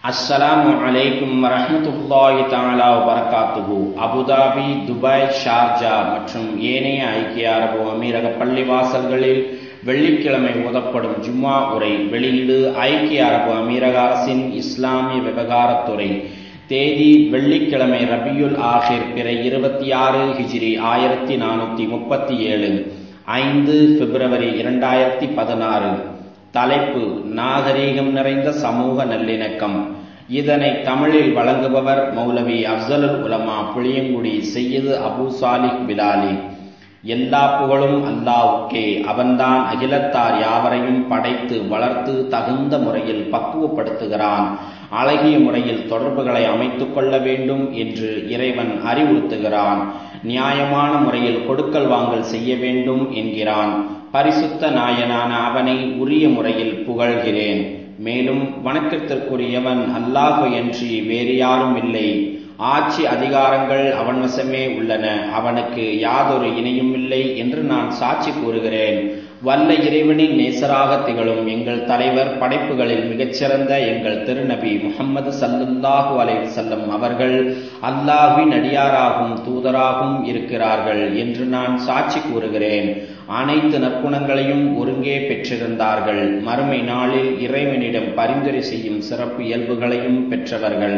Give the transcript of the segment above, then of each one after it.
அஸ்ஸலாமு அலைக்கும் வரஹ்மத்துல்லாஹி தஆலா வபரகாத்துஹு அபுதாபி துபாய் ஷார்ஜா மற்றும் ஏனைய ஐக்கிய அரபு அமீரக பள்ளிவாசல்களில் வெள்ளிக்கிழமை ஓதப்படும் ஜும்மா உரை வெளியீடு ஐக்கிய அரபு அமீரக அரசின் இஸ்லாமிய விவகாரத்துறை தேதி வெள்ளிக்கிழமை ரபியுல் ஆஹிர் பிறை இருபத்தி ஆறு ஹிஜ்ரி ஆயிரத்தி நானூத்தி முப்பத்தி ஏழு ஐந்து பிப்ரவரி இரண்டாயிரத்தி பதினாறு தலைப்பு நாகரீகம் நிறைந்த சமூக நல்லிணக்கம் இதனை தமிழில் வழங்குபவர் மௌலவி அப்சலுல் உலமா புளியங்குடி செய்யது அபு சாலிக் பிலாலி எல்லா புகழும் அல்லாவுக்கே அவன்தான் அகிலத்தார் யாவரையும் படைத்து வளர்த்து தகுந்த முறையில் பக்குவப்படுத்துகிறான் அழகிய முறையில் தொடர்புகளை அமைத்துக் கொள்ள வேண்டும் என்று இறைவன் அறிவுறுத்துகிறான் நியாயமான முறையில் கொடுக்கல் வாங்கல் செய்ய வேண்டும் என்கிறான் பரிசுத்த நாயனான அவனை உரிய முறையில் புகழ்கிறேன் மேலும் வணக்கத்திற்குரியவன் அல்லாஹு என்று வேறு யாரும் இல்லை ஆட்சி அதிகாரங்கள் அவன் வசமே உள்ளன அவனுக்கு யாதொரு இணையும் இல்லை என்று நான் சாட்சி கூறுகிறேன் வல்ல இறைவனின் நேசராக திகழும் எங்கள் தலைவர் படைப்புகளில் மிகச்சிறந்த எங்கள் திருநபி முகம்மது சல்லுல்லாஹு அலை செல்லம் அவர்கள் அல்லாஹின் அடியாராகும் தூதராகவும் இருக்கிறார்கள் என்று நான் சாட்சி கூறுகிறேன் அனைத்து நற்குணங்களையும் ஒருங்கே பெற்றிருந்தார்கள் மறுமை நாளில் இறைவனிடம் பரிந்துரை செய்யும் சிறப்பு இயல்புகளையும் பெற்றவர்கள்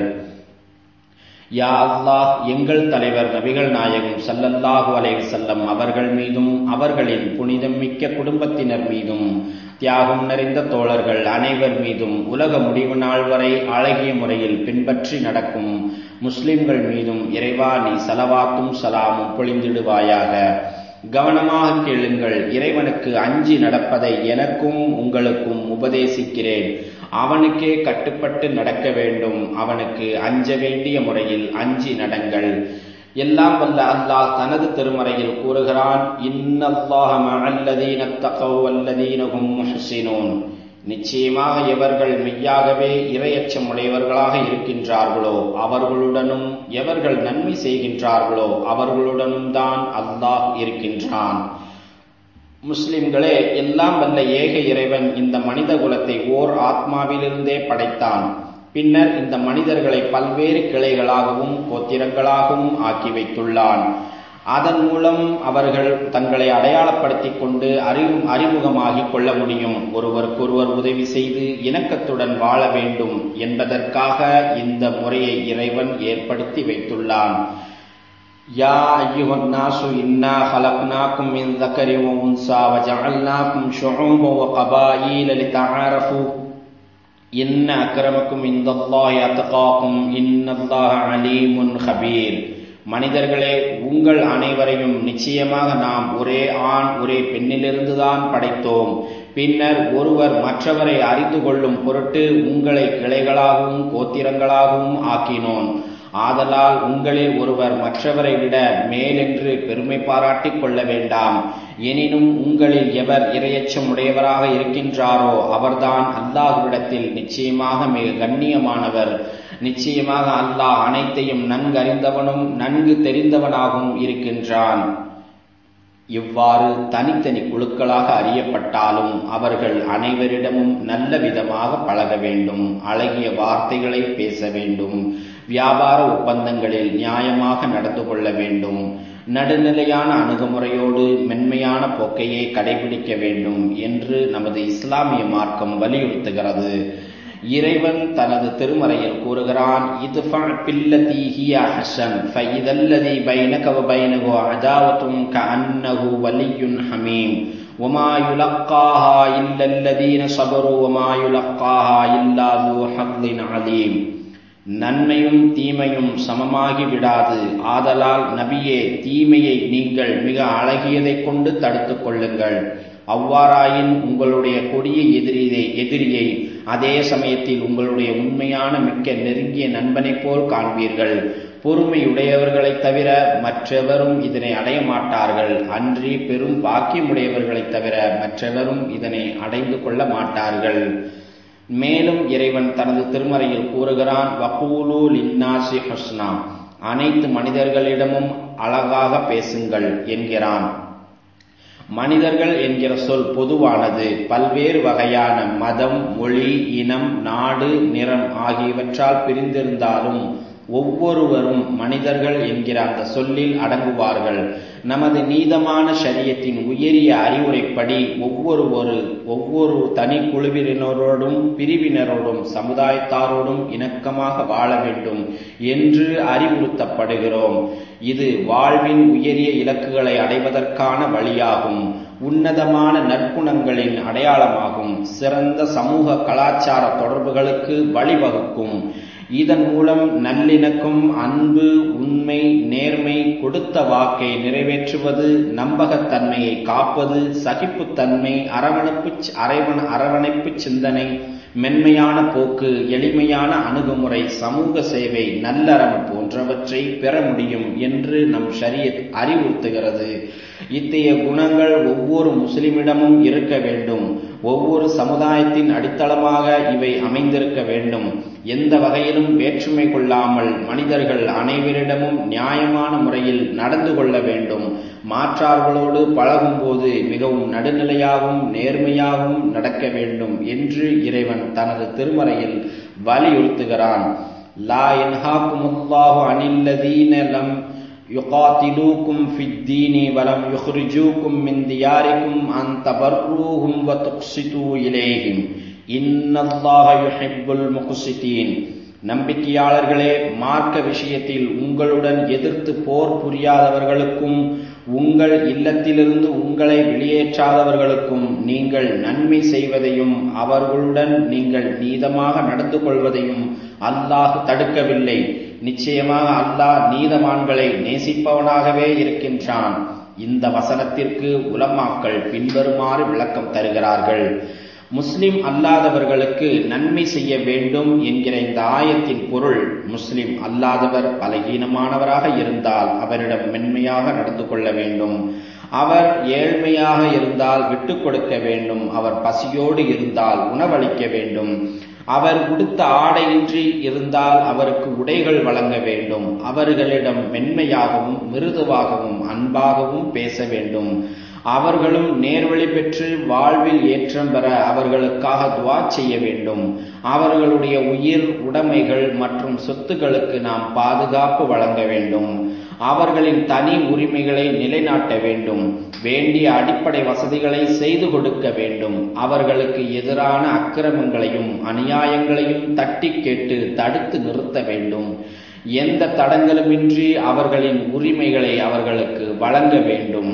யா அல்லாஹ் எங்கள் தலைவர் நபிகள் நாயகம் சல்லல்லாஹு அலைஹி செல்லம் அவர்கள் மீதும் அவர்களின் புனிதம் மிக்க குடும்பத்தினர் மீதும் தியாகம் நிறைந்த தோழர்கள் அனைவர் மீதும் உலக முடிவு நாள் வரை அழகிய முறையில் பின்பற்றி நடக்கும் முஸ்லிம்கள் மீதும் இறைவா நீ சலவாத்தும் சலாமும் பொழிந்திடுவாயாக கவனமாக கேளுங்கள் இறைவனுக்கு அஞ்சி நடப்பதை எனக்கும் உங்களுக்கும் உபதேசிக்கிறேன் அவனுக்கே கட்டுப்பட்டு நடக்க வேண்டும் அவனுக்கு அஞ்ச வேண்டிய முறையில் அஞ்சி நடங்கள் எல்லாம் வல்ல அல்லாஹ் தனது திருமறையில் கூறுகிறான் நிச்சயமாக எவர்கள் மெய்யாகவே இரையச்சம் உடையவர்களாக இருக்கின்றார்களோ அவர்களுடனும் எவர்கள் நன்மை செய்கின்றார்களோ அவர்களுடனும் தான் அல்லாஹ் இருக்கின்றான் முஸ்லிம்களே எல்லாம் வல்ல ஏக இறைவன் இந்த மனித குலத்தை ஓர் ஆத்மாவிலிருந்தே படைத்தான் பின்னர் இந்த மனிதர்களை பல்வேறு கிளைகளாகவும் கோத்திரங்களாகவும் ஆக்கி வைத்துள்ளான் அதன் மூலம் அவர்கள் தங்களை அடையாளப்படுத்திக் கொண்டு அறிவு அறிமுகமாகிக் கொள்ள முடியும் ஒருவருக்கொருவர் உதவி செய்து இணக்கத்துடன் வாழ வேண்டும் என்பதற்காக இந்த முறையை இறைவன் ஏற்படுத்தி வைத்துள்ளான் يا أيها الناس إنا خلقناكم من ذكر وأنثى وجعلناكم شعوبا وقبائل لتعارفوا إن أكرمكم عند الله أتقاكم إن الله عليم خبير மனிதர்களே உங்கள் அனைவரையும் நிச்சயமாக நாம் ஒரே ஆண் ஒரே பெண்ணிலிருந்துதான் படைத்தோம் பின்னர் ஒருவர் மற்றவரை அறிந்து கொள்ளும் பொருட்டு உங்களை கிளைகளாகவும் கோத்திரங்களாகவும் ஆக்கினோன் ஆதலால் உங்களில் ஒருவர் மற்றவரை விட மேலென்று பெருமை பாராட்டிக் கொள்ள வேண்டாம் எனினும் உங்களில் எவர் இரையச்சம் உடையவராக இருக்கின்றாரோ அவர்தான் அல்லாஹுவிடத்தில் நிச்சயமாக மிக கண்ணியமானவர் நிச்சயமாக அல்லாஹ் அனைத்தையும் நன்கறிந்தவனும் நன்கு தெரிந்தவனாகவும் இருக்கின்றான் இவ்வாறு தனித்தனி குழுக்களாக அறியப்பட்டாலும் அவர்கள் அனைவரிடமும் நல்ல விதமாக பழக வேண்டும் அழகிய வார்த்தைகளை பேச வேண்டும் வியாபார ஒப்பந்தங்களில் நியாயமாக நடந்து கொள்ள வேண்டும் நடுநிலையான அணுகுமுறையோடு மென்மையான போக்கையே கடைபிடிக்க வேண்டும் என்று நமது இஸ்லாமிய மார்க்கம் வலியுறுத்துகிறது இறைவன் தனது திருமறையில் கூறுகிறான் இது ஹமீம் وما يلقاها إلا الذين صبروا وما يلقاها إلا ذو حظ عظيم நன்மையும் தீமையும் சமமாகி விடாது ஆதலால் நபியே தீமையை நீங்கள் மிக அழகியதை கொண்டு தடுத்துக் கொள்ளுங்கள் அவ்வாறாயின் உங்களுடைய கொடிய எதிரியை எதிரியை அதே சமயத்தில் உங்களுடைய உண்மையான மிக்க நெருங்கிய நண்பனைப் போல் காண்பீர்கள் பொறுமையுடையவர்களைத் தவிர மற்றவரும் இதனை அடைய மாட்டார்கள் அன்றி பெரும் பாக்கியமுடையவர்களைத் தவிர மற்றவரும் இதனை அடைந்து கொள்ள மாட்டார்கள் மேலும் இறைவன் தனது திருமறையில் கூறுகிறான் வகூலு லின்னாசி ஹஸ்னா அனைத்து மனிதர்களிடமும் அழகாக பேசுங்கள் என்கிறான் மனிதர்கள் என்கிற சொல் பொதுவானது பல்வேறு வகையான மதம் மொழி இனம் நாடு நிறம் ஆகியவற்றால் பிரிந்திருந்தாலும் ஒவ்வொருவரும் மனிதர்கள் என்கிற அந்த சொல்லில் அடங்குவார்கள் நமது நீதமான சரியத்தின் உயரிய அறிவுரைப்படி ஒவ்வொரு ஒரு ஒவ்வொரு தனி குழுவினரோடும் பிரிவினரோடும் சமுதாயத்தாரோடும் இணக்கமாக வாழ வேண்டும் என்று அறிவுறுத்தப்படுகிறோம் இது வாழ்வின் உயரிய இலக்குகளை அடைவதற்கான வழியாகும் உன்னதமான நற்குணங்களின் அடையாளமாகும் சிறந்த சமூக கலாச்சார தொடர்புகளுக்கு வழிவகுக்கும் இதன் மூலம் நல்லிணக்கம் அன்பு உண்மை நேர்மை கொடுத்த வாக்கை நிறைவேற்றுவது நம்பகத்தன்மையை காப்பது சகிப்புத்தன்மை அரவணைப்பு அரைவண அரவணைப்பு சிந்தனை மென்மையான போக்கு எளிமையான அணுகுமுறை சமூக சேவை நல்லறம் போன்றவற்றை பெற முடியும் என்று நம் ஷரியத் அறிவுறுத்துகிறது இத்தகைய குணங்கள் ஒவ்வொரு முஸ்லிமிடமும் இருக்க வேண்டும் ஒவ்வொரு சமுதாயத்தின் அடித்தளமாக இவை அமைந்திருக்க வேண்டும் எந்த வகையிலும் வேற்றுமை கொள்ளாமல் மனிதர்கள் அனைவரிடமும் நியாயமான முறையில் நடந்து கொள்ள வேண்டும் மாற்றார்களோடு பழகும்போது மிகவும் நடுநிலையாகவும் நேர்மையாகவும் நடக்க வேண்டும் என்று இறைவன் தனது திருமறையில் வலியுறுத்துகிறான் லா என்ஹாக்குமுல்லாஹு அனில்லதீன லம் يقاتلوكم في الدين ولم يخرجوكم من دياركم أن تبروهم وتقسطوا إليهم إن الله يحب المقسطين நம்பிக்கையாளர்களே மார்க்க விஷயத்தில் உங்களுடன் எதிர்த்து போர் புரியாதவர்களுக்கும் உங்கள் இல்லத்திலிருந்து உங்களை வெளியேற்றாதவர்களுக்கும் நீங்கள் நன்மை செய்வதையும் அவர்களுடன் நீங்கள் நீதமாக நடந்து கொள்வதையும் அல்லாஹ் தடுக்கவில்லை நிச்சயமாக அல்லாஹ் நீதமான்களை நேசிப்பவனாகவே இருக்கின்றான் இந்த வசனத்திற்கு உலமாக்கள் பின்வருமாறு விளக்கம் தருகிறார்கள் முஸ்லிம் அல்லாதவர்களுக்கு நன்மை செய்ய வேண்டும் என்கிற இந்த ஆயத்தின் பொருள் முஸ்லிம் அல்லாதவர் பலகீனமானவராக இருந்தால் அவரிடம் மென்மையாக நடந்து கொள்ள வேண்டும் அவர் ஏழ்மையாக இருந்தால் விட்டுக் கொடுக்க வேண்டும் அவர் பசியோடு இருந்தால் உணவளிக்க வேண்டும் அவர் உடுத்த ஆடையின்றி இருந்தால் அவருக்கு உடைகள் வழங்க வேண்டும் அவர்களிடம் மென்மையாகவும் மிருதுவாகவும் அன்பாகவும் பேச வேண்டும் அவர்களும் நேர்வழி பெற்று வாழ்வில் ஏற்றம் பெற அவர்களுக்காக துவா செய்ய வேண்டும் அவர்களுடைய உயிர் உடைமைகள் மற்றும் சொத்துக்களுக்கு நாம் பாதுகாப்பு வழங்க வேண்டும் அவர்களின் தனி உரிமைகளை நிலைநாட்ட வேண்டும் வேண்டிய அடிப்படை வசதிகளை செய்து கொடுக்க வேண்டும் அவர்களுக்கு எதிரான அக்கிரமங்களையும் அநியாயங்களையும் தட்டி கேட்டு தடுத்து நிறுத்த வேண்டும் எந்த தடங்களுமின்றி அவர்களின் உரிமைகளை அவர்களுக்கு வழங்க வேண்டும்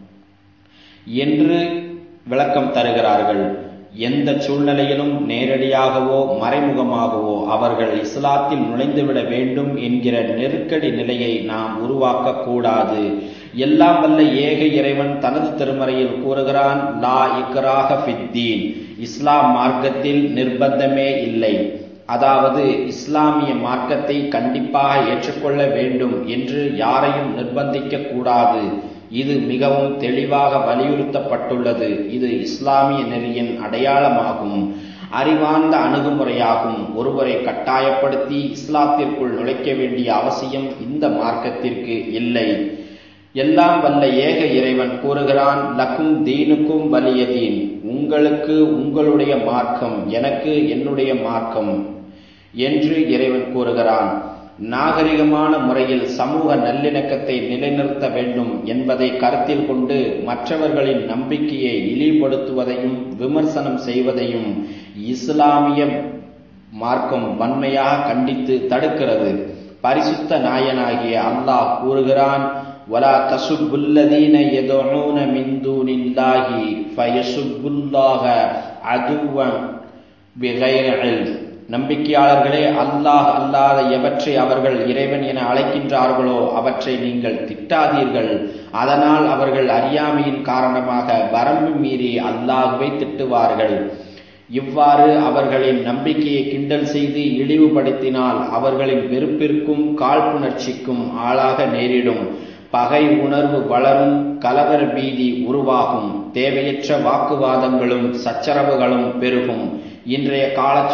என்று விளக்கம் தருகிறார்கள் எந்த சூழ்நிலையிலும் நேரடியாகவோ மறைமுகமாகவோ அவர்கள் இஸ்லாத்தில் நுழைந்துவிட வேண்டும் என்கிற நெருக்கடி நிலையை நாம் உருவாக்க கூடாது எல்லாம் வல்ல ஏக இறைவன் தனது திருமறையில் கூறுகிறான் லா இக்ராக ஃபித்தீன் இஸ்லாம் மார்க்கத்தில் நிர்பந்தமே இல்லை அதாவது இஸ்லாமிய மார்க்கத்தை கண்டிப்பாக ஏற்றுக்கொள்ள வேண்டும் என்று யாரையும் நிர்பந்திக்க கூடாது இது மிகவும் தெளிவாக வலியுறுத்தப்பட்டுள்ளது இது இஸ்லாமிய நெறியின் அடையாளமாகும் அறிவார்ந்த அணுகுமுறையாகும் ஒருவரை கட்டாயப்படுத்தி இஸ்லாத்திற்குள் நுழைக்க வேண்டிய அவசியம் இந்த மார்க்கத்திற்கு இல்லை எல்லாம் வல்ல ஏக இறைவன் கூறுகிறான் லக்கும் தீனுக்கும் வலியதீன் உங்களுக்கு உங்களுடைய மார்க்கம் எனக்கு என்னுடைய மார்க்கம் என்று இறைவன் கூறுகிறான் நாகரிகமான முறையில் சமூக நல்லிணக்கத்தை நிலைநிறுத்த வேண்டும் என்பதை கருத்தில் கொண்டு மற்றவர்களின் நம்பிக்கையை இழிவுபடுத்துவதையும் விமர்சனம் செய்வதையும் இஸ்லாமிய மார்க்கம் வன்மையாக கண்டித்து தடுக்கிறது பரிசுத்த நாயனாகிய அல்லாஹ் கூறுகிறான் ولا تسبوا الذين يدعون من دون الله فيسبوا الله عدوا بغير علم நம்பிக்கையாளர்களே அல்லாஹ் அல்லாத எவற்றை அவர்கள் இறைவன் என அழைக்கின்றார்களோ அவற்றை நீங்கள் திட்டாதீர்கள் அதனால் அவர்கள் அறியாமையின் காரணமாக வரம்பு மீறி அல்லாஹுவை திட்டுவார்கள் இவ்வாறு அவர்களின் நம்பிக்கையை கிண்டல் செய்து இழிவுபடுத்தினால் அவர்களின் வெறுப்பிற்கும் காழ்ப்புணர்ச்சிக்கும் ஆளாக நேரிடும் பகை உணர்வு வளரும் கலவர பீதி உருவாகும் தேவையற்ற வாக்குவாதங்களும் சச்சரவுகளும் பெருகும் இன்றைய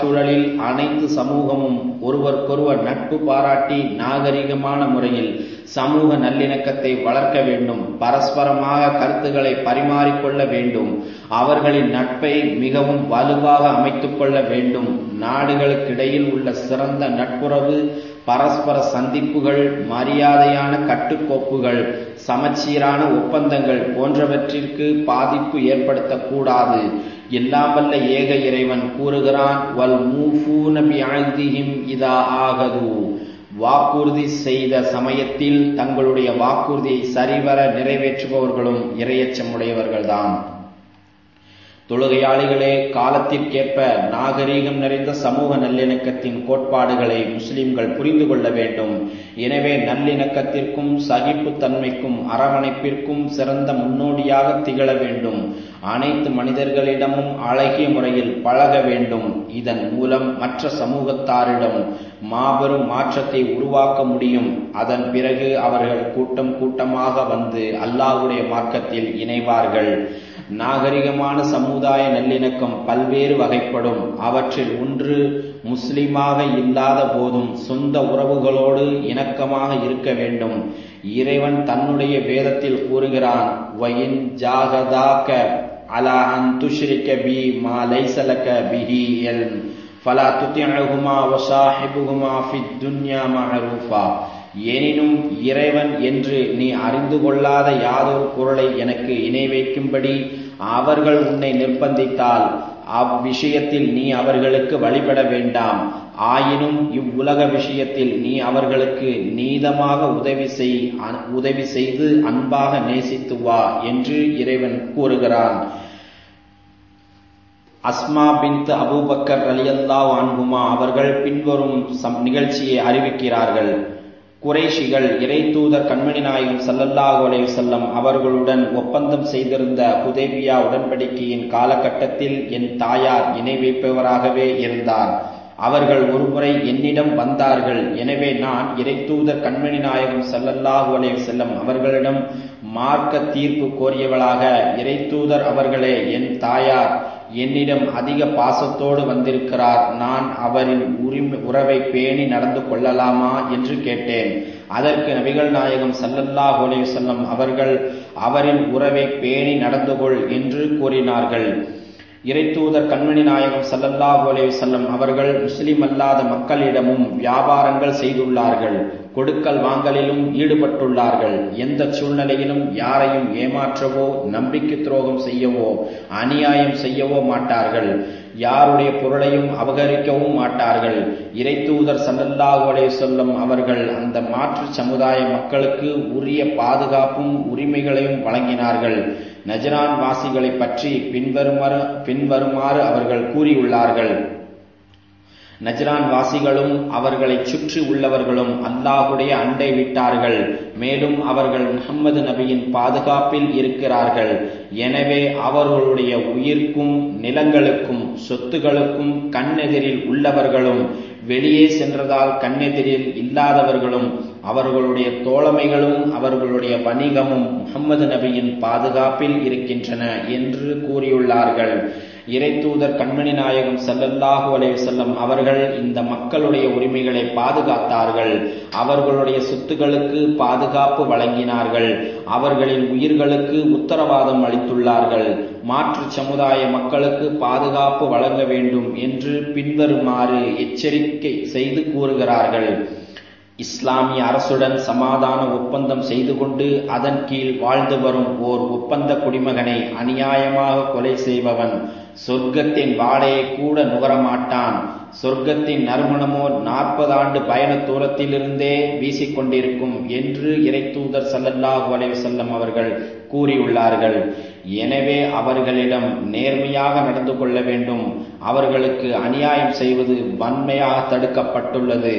காலச்சூழலில் அனைத்து சமூகமும் ஒருவருக்கொருவர் நட்பு பாராட்டி நாகரிகமான முறையில் சமூக நல்லிணக்கத்தை வளர்க்க வேண்டும் பரஸ்பரமாக கருத்துக்களை பரிமாறிக்கொள்ள வேண்டும் அவர்களின் நட்பை மிகவும் வலுவாக அமைத்துக் கொள்ள வேண்டும் நாடுகளுக்கிடையில் உள்ள சிறந்த நட்புறவு பரஸ்பர சந்திப்புகள் மரியாதையான கட்டுக்கோப்புகள் சமச்சீரான ஒப்பந்தங்கள் போன்றவற்றிற்கு பாதிப்பு ஏற்படுத்தக்கூடாது எல்லாம் வல்ல ஏக இறைவன் கூறுகிறான் வல் மூஃபூன பிஅஹ்திஹிம் இதா ஆகது வாக்குறுதி செய்த சமயத்தில் தங்களுடைய வாக்குறுதியை சரிவர நிறைவேற்றுபவர்களும் இரையச்சமுடையவர்கள்தான் தொழுகையாளிகளே காலத்திற்கேற்ப நாகரீகம் நிறைந்த சமூக நல்லிணக்கத்தின் கோட்பாடுகளை முஸ்லிம்கள் புரிந்து கொள்ள வேண்டும் எனவே நல்லிணக்கத்திற்கும் சகிப்புத்தன்மைக்கும் அரவணைப்பிற்கும் சிறந்த முன்னோடியாக திகழ வேண்டும் அனைத்து மனிதர்களிடமும் அழகிய முறையில் பழக வேண்டும் இதன் மூலம் மற்ற சமூகத்தாரிடம் மாபெரும் மாற்றத்தை உருவாக்க முடியும் அதன் பிறகு அவர்கள் கூட்டம் கூட்டமாக வந்து அல்லாஹுடைய மார்க்கத்தில் இணைவார்கள் நாகரிகமான சமுதாய நல்லிணக்கம் பல்வேறு வகைப்படும் அவற்றில் ஒன்று முஸ்லிமாக இல்லாத போதும் சொந்த உறவுகளோடு இணக்கமாக இருக்க வேண்டும் இறைவன் தன்னுடைய வேதத்தில் கூறுகிறான் வயின் ஜாகதாக்க அலா அன் துஷ்ரிக்க பி மா லைசலக பிஹி எல் ஃபலா துத்தியகுமா வசாஹிபுகுமா ஃபித் துன்யா மஅரூஃபா எனினும் இறைவன் என்று நீ அறிந்து கொள்ளாத யாதொரு பொருளை எனக்கு இணை வைக்கும்படி அவர்கள் உன்னை நிர்பந்தித்தால் அவ்விஷயத்தில் நீ அவர்களுக்கு வழிபட வேண்டாம் ஆயினும் இவ்வுலக விஷயத்தில் நீ அவர்களுக்கு நீதமாக உதவி செய் உதவி செய்து அன்பாக நேசித்து வா என்று இறைவன் கூறுகிறான் அஸ்மா பின்த் அபூபக்கர் அலியல்லா அன்புமா அவர்கள் பின்வரும் நிகழ்ச்சியை அறிவிக்கிறார்கள் குறைஷிகள் இறை தூதர் கண்மணி நாயகம் சல்லல்லாஹு அலைஹி செல்லம் அவர்களுடன் ஒப்பந்தம் செய்திருந்த ஹுதேபியா உடன்படிக்கையின் காலகட்டத்தில் என் தாயார் இணை வைப்பவராகவே இருந்தார் அவர்கள் ஒருமுறை என்னிடம் வந்தார்கள் எனவே நான் இறை தூதர் கண்மணி நாயகம் சல்லல்லாஹு அலைஹி செல்லம் அவர்களிடம் மார்க்க தீர்ப்பு கோரியவளாக இறை தூதர் அவர்களே என் தாயார் என்னிடம் அதிக பாசத்தோடு வந்திருக்கிறார் நான் அவரின் உரிமை உறவை பேணி நடந்து கொள்ளலாமா என்று கேட்டேன் அதற்கு நபிகள் நாயகம் சல்லல்லாஹு அலைஹி வஸல்லம் அவர்கள் அவரின் உறவை பேணி நடந்து கொள் என்று கூறினார்கள் இறைத்தூதர் கண்மணி நாயகம் சல்லல்லாஹு அலைஹி வஸல்லம் அவர்கள் முஸ்லிம் அல்லாத மக்களிடமும் வியாபாரங்கள் செய்துள்ளார்கள் கொடுக்கல் வாங்கலிலும் ஈடுபட்டுள்ளார்கள் எந்த சூழ்நிலையிலும் யாரையும் ஏமாற்றவோ நம்பிக்கை துரோகம் செய்யவோ அநியாயம் செய்யவோ மாட்டார்கள் யாருடைய பொருளையும் அபகரிக்கவும் மாட்டார்கள் இறைத்தூதர் சல்லல்லாஹு அலைஹி வஸல்லம் அவர்கள் அந்த மாற்று சமுதாய மக்களுக்கு உரிய பாதுகாப்பும் உரிமைகளையும் வழங்கினார்கள் நஜரான் வாசிகளை பற்றி பின்வருமாறு பின்வருமாறு அவர்கள் கூறியுள்ளார்கள் நஜரான் வாசிகளும் அவர்களை சுற்றி உள்ளவர்களும் அல்லாஹுடைய அண்டை விட்டார்கள் மேலும் அவர்கள் முகம்மது நபியின் பாதுகாப்பில் இருக்கிறார்கள் எனவே அவர்களுடைய உயிர்க்கும் நிலங்களுக்கும் சொத்துகளுக்கும் கண்ணெதிரில் உள்ளவர்களும் வெளியே சென்றதால் கண்ணெதிரில் இல்லாதவர்களும் அவர்களுடைய தோழமைகளும் அவர்களுடைய வணிகமும் முகம்மது நபியின் பாதுகாப்பில் இருக்கின்றன என்று கூறியுள்ளார்கள் இறைத்தூதர் கண்மணி நாயகம் சல்லல்லாஹு அலைஹி வஸல்லம் அவர்கள் இந்த மக்களுடைய உரிமைகளை பாதுகாத்தார்கள் அவர்களுடைய சொத்துகளுக்கு பாதுகாப்பு வழங்கினார்கள் அவர்களின் உயிர்களுக்கு உத்தரவாதம் அளித்துள்ளார்கள் மாற்று சமுதாய மக்களுக்கு பாதுகாப்பு வழங்க வேண்டும் என்று பின்வருமாறு எச்சரிக்கை செய்து கூறுகிறார்கள் இஸ்லாமிய அரசுடன் சமாதான ஒப்பந்தம் செய்து கொண்டு அதன் கீழ் வாழ்ந்து வரும் ஓர் ஒப்பந்த குடிமகனை அநியாயமாக கொலை செய்பவன் சொர்க்கத்தின் வாடையை கூட நுகரமாட்டான் சொர்க்கத்தின் நறுமணமோ நாற்பது ஆண்டு பயண தூரத்திலிருந்தே வீசிக்கொண்டிருக்கும் என்று இறைத்தூதர் சல்லல்லாஹு அலைஹி வஸல்லம் அவர்கள் கூறியுள்ளார்கள் எனவே அவர்களிடம் நேர்மையாக நடந்து கொள்ள வேண்டும் அவர்களுக்கு அநியாயம் செய்வது வன்மையாக தடுக்கப்பட்டுள்ளது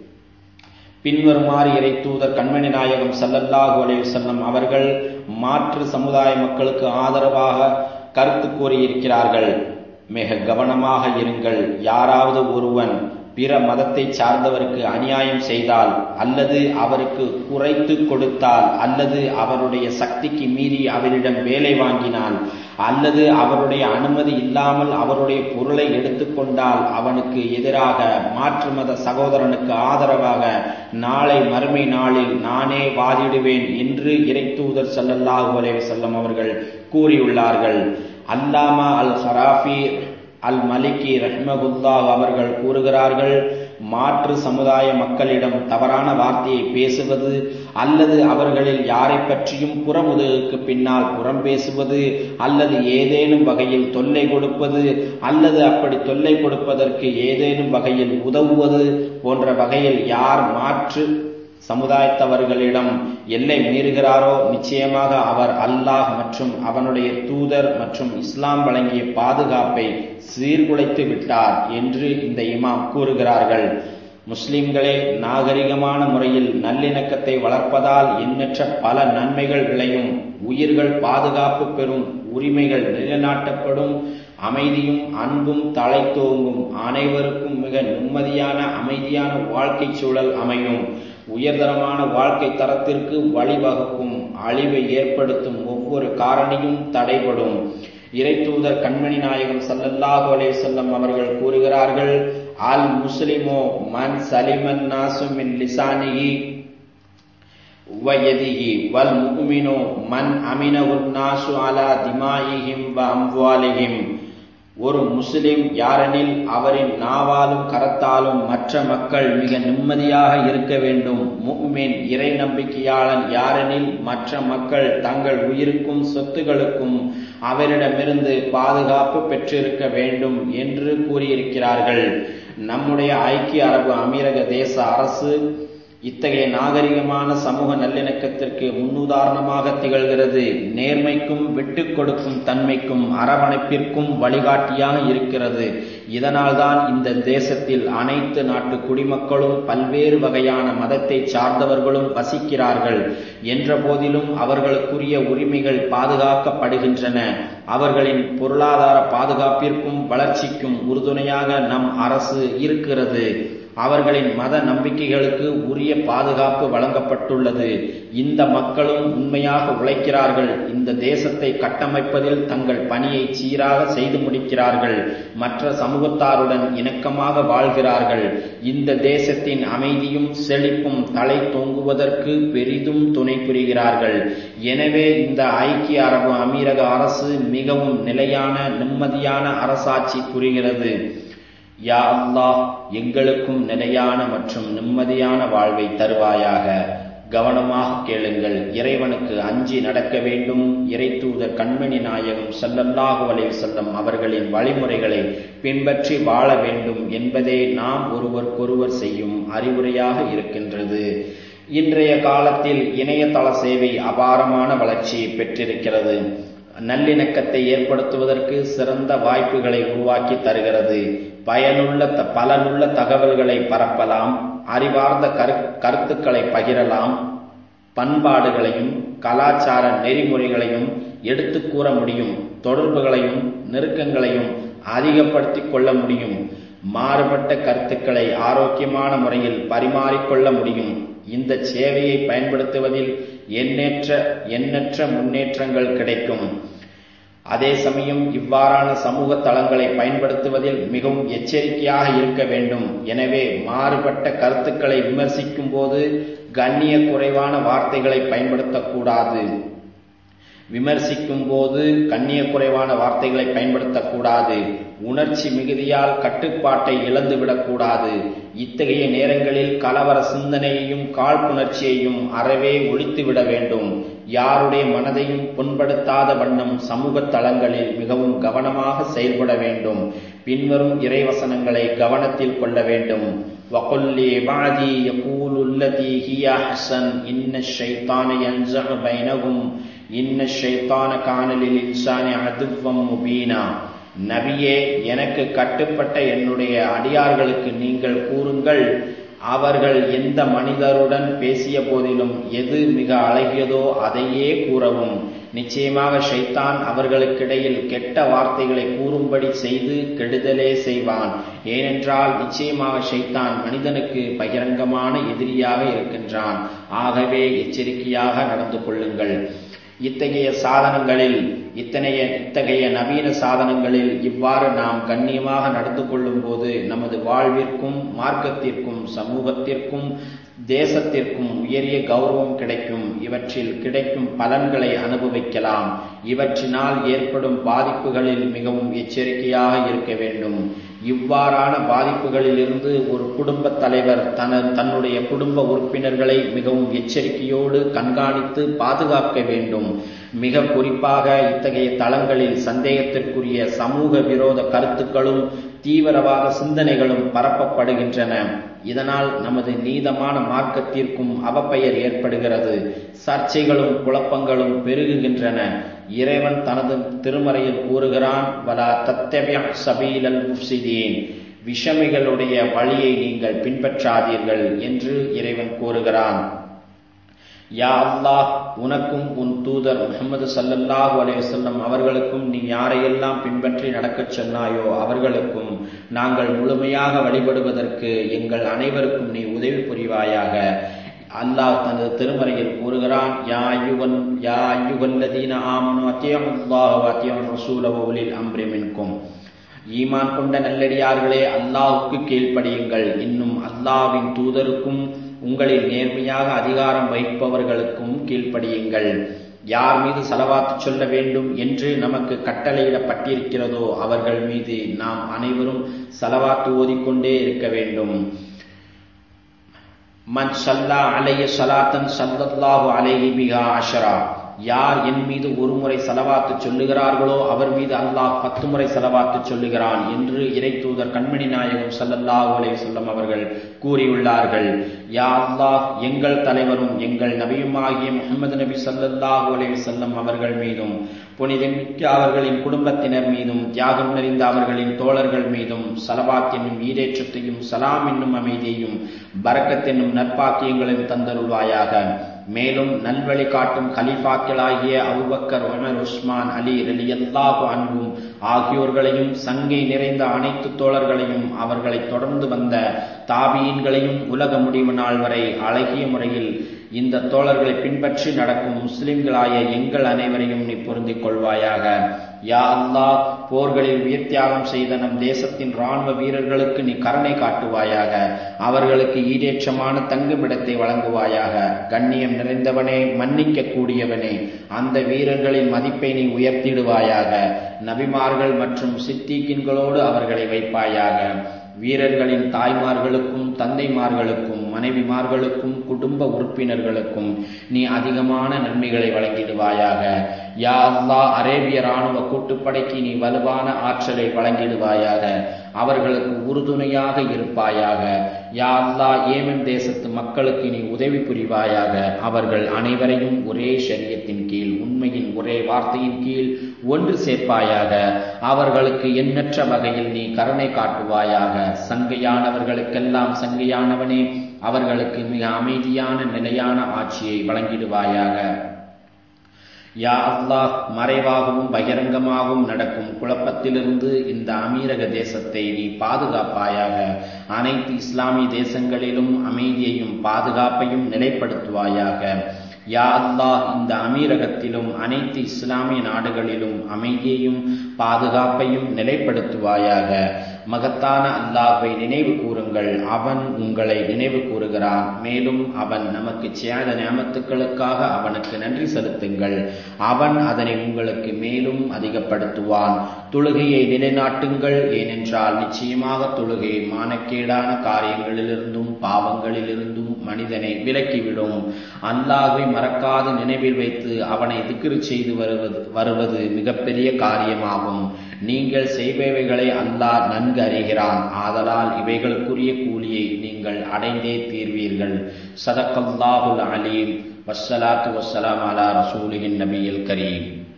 பின்வருமாறு இறை தூதர் கண்மணி நாயகம் சல்லல்லாஹு அலைஹி வஸல்லம் அவர்கள் மாற்று சமுதாய மக்களுக்கு ஆதரவாக கருத்து கூறியிருக்கிறார்கள் மிக கவனமாக இருங்கள் யாராவது ஒருவன் பிற மதத்தை சார்ந்தவருக்கு அநியாயம் செய்தால் அல்லது அவருக்கு குறைத்து கொடுத்தால் அல்லது அவருடைய சக்திக்கு மீறி அவரிடம் வேலை வாங்கினால் அல்லது அவருடைய அனுமதி இல்லாமல் அவருடைய பொருளை எடுத்துக்கொண்டால் அவனுக்கு எதிராக மாற்று மத சகோதரனுக்கு ஆதரவாக நாளை மறுமை நாளில் நானே வாதிடுவேன் என்று இறைத்தூதர் சல்லல்லாஹு அலைஹி வஸல்லம் அவர்கள் கூறியுள்ளார்கள் அல்லாமா அல் ஹராஃபி அல் மலிகி ரஹ்மகுல்லாஹ் அவர்கள் கூறுகிறார்கள் மாற்று சமுதாய மக்களிடம் தவறான வார்த்தையை பேசுவது அல்லது அவர்களில் யாரை பற்றியும் புறமுதுகுக்கு பின்னால் புறம் பேசுவது அல்லது ஏதேனும் வகையில் தொல்லை கொடுப்பது அல்லது அப்படி தொல்லை கொடுப்பதற்கு ஏதேனும் வகையில் உதவுவது போன்ற வகையில் யார் மாற்று சமுதாயத்தவர்களிடம் எல்லை மீறுகிறாரோ நிச்சயமாக அவர் அல்லாஹ் மற்றும் அவனுடைய தூதர் மற்றும் இஸ்லாம் வழங்கிய பாதுகாப்பை சீர்குலைத்து விட்டார் என்று இந்த இமாம் கூறுகிறார்கள் முஸ்லிம்களே நாகரிகமான முறையில் நல்லிணக்கத்தை வளர்ப்பதால் எண்ணற்ற பல நன்மைகள் விளையும் உயிர்கள் பாதுகாப்பு பெறும் உரிமைகள் நிலைநாட்டப்படும் அமைதியும் அன்பும் தலை தோங்கும் அனைவருக்கும் மிக நிம்மதியான அமைதியான வாழ்க்கை சூழல் அமையும் உயர்தரமான வாழ்க்கை தரத்திற்கு வழிவகுக்கும் அழிவை ஏற்படுத்தும் ஒவ்வொரு காரணியும் தடைபடும் இறைத்தூதர் கண்மணி நாயகம் சல்லல்லாஹு அலைஹி வஸல்லம் அவர்கள் கூறுகிறார்கள் அல் முஸ்லிமோ மன் சலிமன் நாசு மின் லிசானிஹி வயதிஹி வல் முஃமினோ மன் அமினஹு நாசு அலா திமாயிஹிம் வ அம்வாலிஹிம் ஒரு முஸ்லிம் யாரெனில் அவரின் நாவாலும் கரத்தாலும் மற்ற மக்கள் மிக நிம்மதியாக இருக்க வேண்டும் முக்மின் இறை நம்பிக்கையாளன் யாரெனில் மற்ற மக்கள் தங்கள் உயிருக்கும் சொத்துகளுக்கும் அவரிடமிருந்து பாதுகாப்பு பெற்றிருக்க வேண்டும் என்று கூறியிருக்கிறார்கள் நம்முடைய ஐக்கிய அரபு அமீரக தேச அரசு இத்தகைய நாகரிகமான சமூக நல்லிணக்கத்திற்கு முன்னுதாரணமாக திகழ்கிறது நேர்மைக்கும் விட்டுக் கொடுக்கும் தன்மைக்கும் அரவணைப்பிற்கும் வழிகாட்டியாக இருக்கிறது இதனால்தான் இந்த தேசத்தில் அனைத்து நாட்டு குடிமக்களும் பல்வேறு வகையான மதத்தை சார்ந்தவர்களும் வசிக்கிறார்கள் என்ற போதிலும் அவர்களுக்குரிய உரிமைகள் பாதுகாக்கப்படுகின்றன அவர்களின் பொருளாதார பாதுகாப்பிற்கும் வளர்ச்சிக்கும் உறுதுணையாக நம் அரசு இருக்கிறது அவர்களின் மத நம்பிக்கைகளுக்கு உரிய பாதுகாப்பு வழங்கப்பட்டுள்ளது இந்த மக்களும் உண்மையாக உழைக்கிறார்கள் இந்த தேசத்தை கட்டமைப்பதில் தங்கள் பணியை சீராக செய்து முடிக்கிறார்கள் மற்ற சமூகத்தாருடன் இணக்கமாக வாழ்கிறார்கள் இந்த தேசத்தின் அமைதியும் செழிப்பும் தலை தோங்குவதற்கு பெரிதும் துணை புரிகிறார்கள் எனவே இந்த ஐக்கிய அரபு அமீரக அரசு மிகவும் நிலையான நிம்மதியான அரசாட்சி புரிகிறது யா அல்லாஹ் எங்களுக்கும் நிலையான மற்றும் நிம்மதியான வாழ்வை தருவாயாக கவனமாக கேளுங்கள் இறைவனுக்கு அஞ்சி நடக்க வேண்டும் இறை தூதர் கண்மணி நாயகம் சல்லல்லாஹு அலைஹி செல்லம் அவர்களின் வழிமுறைகளை பின்பற்றி வாழ வேண்டும் என்பதே நாம் ஒருவருக்கொருவர் செய்யும் அறிவுரையாக இருக்கின்றது இன்றைய காலத்தில் இணையதள சேவை அபாரமான வளர்ச்சியை பெற்றிருக்கிறது நல்லிணக்கத்தை ஏற்படுத்துவதற்கு சிறந்த வாய்ப்புகளை உருவாக்கி தருகிறது பயனுள்ள பலனுள்ள தகவல்களை பரப்பலாம் அறிவார்ந்த கரு கருத்துக்களை பகிரலாம் பண்பாடுகளையும் கலாச்சார நெறிமுறைகளையும் எடுத்து கூற முடியும் தொடர்புகளையும் நெருக்கங்களையும் அதிகப்படுத்தி கொள்ள முடியும் மாறுபட்ட கருத்துக்களை ஆரோக்கியமான முறையில் பரிமாறிக்கொள்ள முடியும் இந்த சேவையை பயன்படுத்துவதில் எண்ணற்ற எண்ணற்ற முன்னேற்றங்கள் கிடைக்கும் அதே சமயம் இவ்வாறான சமூக தளங்களை பயன்படுத்துவதில் மிகவும் எச்சரிக்கையாக இருக்க வேண்டும் எனவே மாறுபட்ட கருத்துக்களை விமர்சிக்கும் போது கண்ணிய குறைவான வார்த்தைகளை பயன்படுத்தக்கூடாது விமர்சிக்கும் போது கண்ணிய குறைவான வார்த்தைகளை பயன்படுத்தக்கூடாது உணர்ச்சி மிகுதியால் கட்டுப்பாட்டை இழந்துவிடக்கூடாது இத்தகைய நேரங்களில் கலவர சிந்தனையையும் காழ்ப்புணர்ச்சியையும் அறவே ஒழித்துவிட வேண்டும் யாருடைய மனதையும் புண்படுத்தாத வண்ணம் சமூக தளங்களில் மிகவும் கவனமாக செயல்பட வேண்டும் பின்வரும் இறைவசனங்களை கவனத்தில் கொள்ள வேண்டும் وَقُلْ لِعِبَادِي يَقُولُ الَّتِي هِيَ أَحْسَنُ إِنَّ الشَّيْطَانَ يَنزَغُ بَيْنَهُمْ إِنَّ الشَّيْطَانَ كَانَ لِلْإِنسَانِ عَدُوًّا مُبِينًا நபியே எனக்கு கட்டுப்பட்ட என்னுடைய அடியார்களுக்கு நீங்கள் கூறுங்கள் அவர்கள் எந்த மனிதருடன் பேசிய போதிலும் எது மிக அழகியதோ அதையே கூறவும் நிச்சயமாக ஷைத்தான் அவர்களுக்கிடையில் கெட்ட வார்த்தைகளை கூறும்படி செய்து கெடுதலே செய்வான் ஏனென்றால் நிச்சயமாக ஷைத்தான் மனிதனுக்கு பகிரங்கமான எதிரியாக இருக்கின்றான் ஆகவே எச்சரிக்கையாக நடந்து கொள்ளுங்கள் இத்தகைய சாதனங்களில் இத்தனைய இத்தகைய நவீன சாதனங்களில் இவ்வாறு நாம் கண்ணியமாக நடந்து கொள்ளும் போது நமது வாழ்விற்கும் மார்க்கத்திற்கும் சமூகத்திற்கும் தேசத்திற்கும் உயரிய கௌரவம் கிடைக்கும் இவற்றில் கிடைக்கும் பலன்களை அனுபவிக்கலாம் இவற்றினால் ஏற்படும் பாதிப்புகளில் மிகவும் எச்சரிக்கையாக இருக்க வேண்டும் இவ்வாறான பாதிப்புகளிலிருந்து ஒரு குடும்ப தலைவர் தன தன்னுடைய குடும்ப உறுப்பினர்களை மிகவும் எச்சரிக்கையோடு கண்காணித்து பாதுகாக்க வேண்டும் மிக குறிப்பாக இத்தகைய தளங்களில் சந்தேகத்திற்குரிய சமூக விரோத கருத்துக்களும் தீவிரவாத சிந்தனைகளும் பரப்பப்படுகின்றன இதனால் நமது நீதமான மார்க்கத்திற்கும் அவப்பெயர் ஏற்படுகிறது சர்ச்சைகளும் குழப்பங்களும் பெருகுகின்றன இறைவன் தனது திருமறையில் கூறுகிறான் வலா தத்தவிய சபீலல் முஃப்சிதீன் விஷமிகளுடைய வழியை நீங்கள் பின்பற்றாதீர்கள் என்று இறைவன் கூறுகிறான் யா அல்லாஹ் உனக்கும் உன் தூதர் முகமது சல்லல்லாஹு அலைவசல்லம் அவர்களுக்கும் நீ யாரையெல்லாம் பின்பற்றி நடக்கச் சொன்னாயோ அவர்களுக்கும் நாங்கள் முழுமையாக வழிபடுவதற்கு எங்கள் அனைவருக்கும் நீ உதவி புரிவாயாக அல்லாஹ் தனது திருமறையில் கூறுகிறான் யா ஐயுவன் யா ஐயுவல்லதீன ஆமனு அத்தியமுல்லாஹு அத்தியம் ரசூலவுலில் அம்ரி மின்கும் ஈமான் கொண்ட நல்லடியார்களே அல்லாஹுக்கு கீழ்ப்படியுங்கள் இன்னும் அல்லாவின் தூதருக்கும் உங்களில் நேர்மையாக அதிகாரம் வைப்பவர்களுக்கும் கீழ்ப்படியுங்கள் யார் மீது செலவாத்து சொல்ல வேண்டும் என்று நமக்கு கட்டளையிடப்பட்டிருக்கிறதோ அவர்கள் மீது நாம் அனைவரும் செலவாத்து ஓதிக்கொண்டே இருக்க வேண்டும் மன் சல்லா அலைய சலாத்தன் சல்லல்லாஹு அலைஹி பிகா அஷரா யார் என் மீது ஒரு முறை செலவாத்து சொல்லுகிறார்களோ அவர் மீது அல்லாஹ் பத்து முறை செலவாத்து சொல்லுகிறான் என்று இறை தூதர் கண்மணி நாயகம் சல்லல்லாஹு அலைஹி சொல்லம் அவர்கள் கூறியுள்ளார்கள் யா அல்லாஹ் எங்கள் தலைவரும் எங்கள் நபியுமாகிய முகமது நபி சல்லல்லாஹு அலைஹி செல்லம் அவர்கள் மீதும் புனிதமிக்க அவர்களின் குடும்பத்தினர் மீதும் தியாகம் நிறைந்த அவர்களின் தோழர்கள் மீதும் சலவாத் என்னும் ஈரேற்றத்தையும் சலாம் என்னும் அமைதியையும் பரக்கத் என்னும் நற்பாக்கியங்களையும் தந்தருள்வாயாக மேலும் நல்வழி காட்டும் கலிஃபாக்களாகிய அபுபக்கர் உமர் உஸ்மான் அலி ரலியல்லாஹு அன்பும் ஆகியோர்களையும் சங்கை நிறைந்த அனைத்து தோழர்களையும் அவர்களை தொடர்ந்து வந்த தாபியன்களையும் உலக முடிவு நாள் வரை அழகிய முறையில் இந்த தோழர்களை பின்பற்றி நடக்கும் முஸ்லிம்களாய எங்கள் அனைவரையும் நீ பொருந்திக் கொள்வாயாக யா அல்லாஹ் போர்களில் உயிர்த்தியாகம் செய்த நம் தேசத்தின் ராணுவ வீரர்களுக்கு நீ கருணை காட்டுவாயாக அவர்களுக்கு ஈடேற்றமான தங்குமிடத்தை வழங்குவாயாக கண்ணியம் நிறைந்தவனே மன்னிக்க கூடியவனே அந்த வீரர்களின் மதிப்பை நீ உயர்த்திடுவாயாக நபிமார்கள் மற்றும் சித்திகின்களோடு அவர்களை வைப்பாயாக வீரர்களின் தாய்மார்களுக்கும் தந்தைமார்களுக்கும் மனைவிமார்களுக்கும் குடும்ப உறுப்பினர்களுக்கும் நீ அதிகமான நன்மைகளை வழங்கிடுவாயாக யா அல்லா அரேபிய ராணுவ கூட்டுப்படைக்கு நீ வலுவான ஆற்றலை வழங்கிடுவாயாக அவர்களுக்கு உறுதுணையாக இருப்பாயாக யா அல்லா ஏமன் தேசத்து மக்களுக்கு நீ உதவி புரிவாயாக அவர்கள் அனைவரையும் ஒரே சரியத்தின் கீழ் உண்மையின் ஒரே வார்த்தையின் கீழ் ஒன்று சேர்ப்பாயாக அவர்களுக்கு எண்ணற்ற வகையில் நீ கருணை காட்டுவாயாக சங்கையானவர்களுக்கெல்லாம் சங்கையானவனே அவர்களுக்கு மிக அமைதியான நிலையான ஆட்சியை வழங்கிடுவாயாக யா அல்லாஹ் மறைவாகவும் பகிரங்கமாகவும் நடக்கும் குழப்பத்திலிருந்து இந்த அமீரக தேசத்தை நீ பாதுகாப்பாயாக அனைத்து இஸ்லாமிய தேசங்களிலும் அமைதியையும் பாதுகாப்பையும் நிலைப்படுத்துவாயாக யா அல்லாஹ் இந்த அமீரகத்திலும் அனைத்து இஸ்லாமிய நாடுகளிலும் அமைதியையும் பாதுகாப்பையும் நிலைப்படுத்துவாயாக மகத்தான அல்லாஹ்வை நினைவு கூறுங்கள் அவன் உங்களை நினைவு கூறுகிறான் மேலும் அவன் நமக்கு செய்த நியமத்துக்களுக்காக அவனுக்கு நன்றி செலுத்துங்கள் அவன் அதனை உங்களுக்கு மேலும் அதிகப்படுத்துவான் தொழுகையை நிலைநாட்டுங்கள் ஏனென்றால் நிச்சயமாக தொழுகை மானக்கேடான காரியங்களிலிருந்தும் பாவங்களிலிருந்தும் மனிதனை விலக்கிவிடும் அல்லாஹை மறக்காது நினைவில் வைத்து அவனை திக்கிரு செய்து வருவது வருவது மிகப்பெரிய காரியமாகும் நீங்கள் செய்பவைகளை அல்லாஹ் நன்கு அறிகிறான் ஆதலால் இவைகளுக்குரிய கூலியை நீங்கள் அடைந்தே தீர்வீர்கள் சதக்கல்லாஹுல் அலீம் வஸ்ஸலாத்து வஸ்ஸலாம் அலா ரசூலின் நபியில் கரீம்